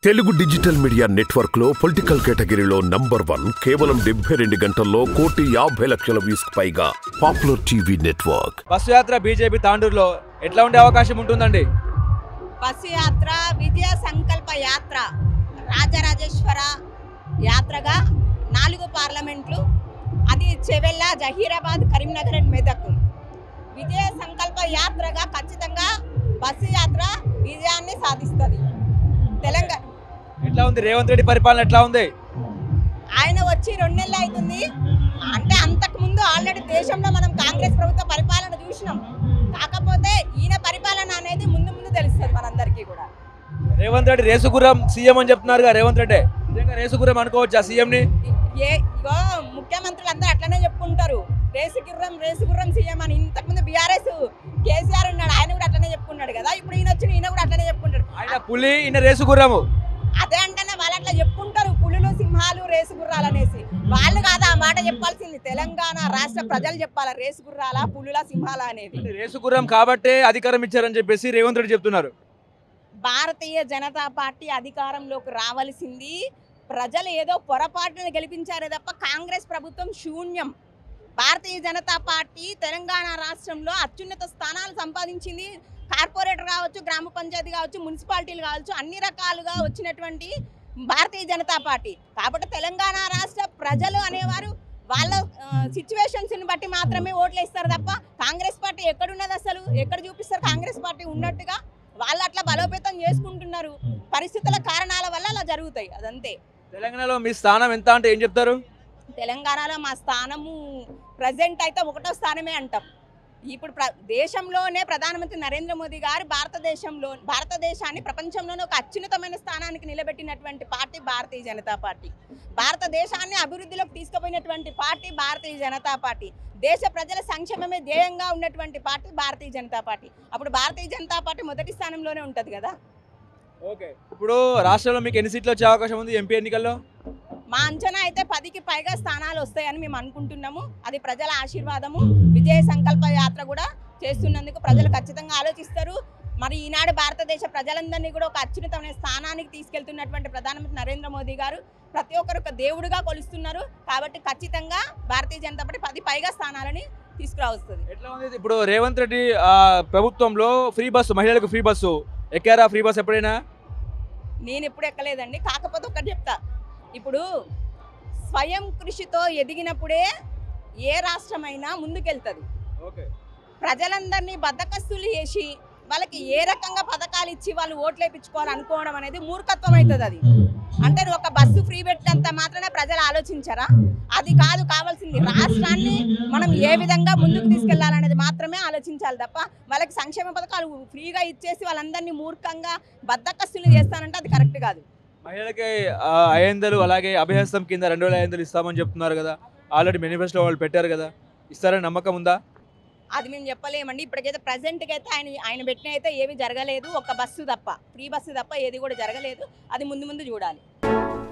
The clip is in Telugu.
తెలుగు డిజిటల్ మీడియా నెట్వర్క్ లో పొలిటికల్ కేటగిరీలో నంబర్ వన్ కేవలం డెబ్బై రెండు గంటల్లో కోటి యాభై లక్షల వ్యూస్ పైగా పాపులర్ టీవీ నెట్వర్క్ బస్సు యాత్ర బీజేపీ తాండూరులో ఎట్లా ఉండే అవకాశం ఉంటుందండి బస్సు యాత్ర విజయ సంకల్ప యాత్ర రాజరాజేశ్వర యాత్రగా నాలుగు పార్లమెంట్లు అది చెవెళ్ళ జహీరాబాద్ కరీంనగర్ అండ్ మెదక్ విజయ సంకల్ప యాత్రగా ఖచ్చితంగా బస్సు యాత్ర విజయాన్ని సాధిస్తుంది తెలంగాణ ఎట్లా ఉంది రేవంత్ రెడ్డి పరిపాలన ఎట్లా ఉంది ఆయన వచ్చి రెండు నెలలు అవుతుంది అంటే అంతకు ముందు ఆల్రెడీ దేశంలో మనం కాంగ్రెస్ ప్రభుత్వ పరిపాలన చూసినాం కాకపోతే ఈయన పరిపాలన అనేది ముందు ముందు తెలుస్తుంది మనందరికీ కూడా రేవంత్ రెడ్డి రేసుగుర్రం సీఎం అని చెప్తున్నారుగా రేవంత్ రెడ్డి నిజంగా రేసుగుర్రం అనుకోవచ్చా సీఎం ని ఏ ఇగో ముఖ్యమంత్రులు అందరూ అట్లనే చెప్పుకుంటారు రేసు గుర్రం రేసు గుర్రం సీఎం అని ఇంతకుముందు బీఆర్ఎస్ కేసీఆర్ ఉన్నాడు ఆయన కూడా అట్లనే చెప్పుకున్నాడు కదా ఇప్పుడు ఈయన వచ్చి ఈయన కూడా అట్లనే చెప్పుకుంటాడు ఆయన పులి ఈయన రేసుగుర్రము అదే అంటేనే వాళ్ళు అట్లా చెప్పుకుంటారు పులులు సింహాలు రేసు గుర్రాలు అనేసి వాళ్ళు కాదు ఆ మాట చెప్పాల్సింది తెలంగాణ రాష్ట్ర ప్రజలు చెప్పాలి రేసు గుర్రాల పులుల సింహాల అనేది రేసుగుర్రం కాబట్టే అధికారం ఇచ్చారని చెప్పేసి రేవంత్ రెడ్డి చెప్తున్నారు భారతీయ జనతా పార్టీ అధికారంలోకి రావాల్సింది ప్రజలు ఏదో పొరపాటును గెలిపించారే తప్ప కాంగ్రెస్ ప్రభుత్వం శూన్యం భారతీయ జనతా పార్టీ తెలంగాణ రాష్ట్రంలో అత్యున్నత స్థానాలు సంపాదించింది కార్పొరేటర్ కావచ్చు గ్రామ పంచాయతీ కావచ్చు మున్సిపాలిటీలు కావచ్చు అన్ని రకాలుగా వచ్చినటువంటి భారతీయ జనతా పార్టీ కాబట్టి తెలంగాణ రాష్ట్ర ప్రజలు అనేవారు వాళ్ళ సిచ్యువేషన్స్ని బట్టి మాత్రమే ఓట్లు వేస్తారు తప్ప కాంగ్రెస్ పార్టీ ఎక్కడున్నది అసలు ఎక్కడ చూపిస్తారు కాంగ్రెస్ పార్టీ ఉన్నట్టుగా వాళ్ళు అట్లా బలోపేతం చేసుకుంటున్నారు పరిస్థితుల కారణాల వల్ల అలా జరుగుతాయి అదంతే తెలంగాణలో మీ స్థానం ఎంత అంటే ఏం చెప్తారు తెలంగాణలో మా స్థానము ప్రజెంట్ అయితే ఒకటో స్థానమే అంటాం ఇప్పుడు ప్ర దేశంలోనే ప్రధానమంత్రి నరేంద్ర మోదీ గారు భారతదేశంలో భారతదేశాన్ని ప్రపంచంలోనే ఒక అత్యున్నతమైన స్థానానికి నిలబెట్టినటువంటి పార్టీ భారతీయ జనతా పార్టీ భారతదేశాన్ని అభివృద్ధిలోకి తీసుకుపోయినటువంటి పార్టీ భారతీయ జనతా పార్టీ దేశ ప్రజల సంక్షేమమే ధ్యేయంగా ఉన్నటువంటి పార్టీ భారతీయ జనతా పార్టీ అప్పుడు భారతీయ జనతా పార్టీ మొదటి స్థానంలోనే ఉంటుంది కదా ఓకే ఇప్పుడు రాష్ట్రంలో మీకు ఎన్ని సీట్లు వచ్చే అవకాశం ఉంది ఎంపీ ఎన్నికల్లో మా అంచనా అయితే పదికి పైగా స్థానాలు వస్తాయని మేము అనుకుంటున్నాము అది ప్రజల ఆశీర్వాదము విజయ సంకల్ప యాత్ర కూడా చేస్తున్నందుకు ప్రజలు ఖచ్చితంగా ఆలోచిస్తారు మరి ఈనాడు భారతదేశ ప్రజలందరినీ కూడా ఒక అత్యున్నతమైన స్థానానికి తీసుకెళ్తున్నటువంటి ప్రధానమంత్రి నరేంద్ర మోదీ గారు ప్రతి ఒక్కరు ఒక దేవుడిగా కొలుస్తున్నారు కాబట్టి ఖచ్చితంగా భారతీయ జనతా పార్టీ పది పైగా స్థానాలని తీసుకురావస్తుంది ఎట్లా ఉంది ఇప్పుడు రేవంత్ రెడ్డి ఆ, ప్రభుత్వంలో ఫ్రీ బస్సు మహిళలకు ఫ్రీ బస్సు ఎక్కారా ఫ్రీ బస్ ఎప్పుడైనా నేను ఎప్పుడు ఎక్కలేదండి కాకపోతే ఒకటి చెప్తా ఇప్పుడు స్వయం కృషితో ఎదిగినప్పుడే ఏ రాష్ట్రమైనా ముందుకెళ్తుంది ఓకే ప్రజలందరినీ బద్దకస్తులు చేసి వాళ్ళకి ఏ రకంగా పథకాలు ఇచ్చి వాళ్ళు ఓట్లు వేయించుకోవాలి అనుకోవడం అనేది మూర్ఖత్వం అవుతుంది అది అంటే నువ్వు ఒక బస్సు ఫ్రీ పెట్టినంత మాత్రమే ప్రజలు ఆలోచించరా అది కాదు కావాల్సింది రాష్ట్రాన్ని మనం ఏ విధంగా ముందుకు తీసుకెళ్లాలనేది మాత్రమే ఆలోచించాలి తప్ప వాళ్ళకి సంక్షేమ పథకాలు ఫ్రీగా ఇచ్చేసి వాళ్ళందరినీ మూర్ఖంగా బద్దకస్తులు చేస్తానంటే అది కరెక్ట్ కాదు మహిళలకి ఆ, ఐదు అలాగే అభయహస్తం కింద రెండు వేల ఐదు వందలు ఇస్తామని చెప్తున్నారు కదా ఆల్రెడీ మేనిఫెస్టో వాళ్ళు పెట్టారు కదా ఇస్తారని నమ్మకం ఉందా అది మేము చెప్పలేమండి ఇప్పటికైతే ప్రజెంట్కి అయితే ఆయన ఆయన పెట్టిన అయితే ఏవి జరగలేదు ఒక బస్సు తప్ప ఫ్రీ బస్సు తప్ప ఏది కూడా జరగలేదు అది ముందు ముందు చూడాలి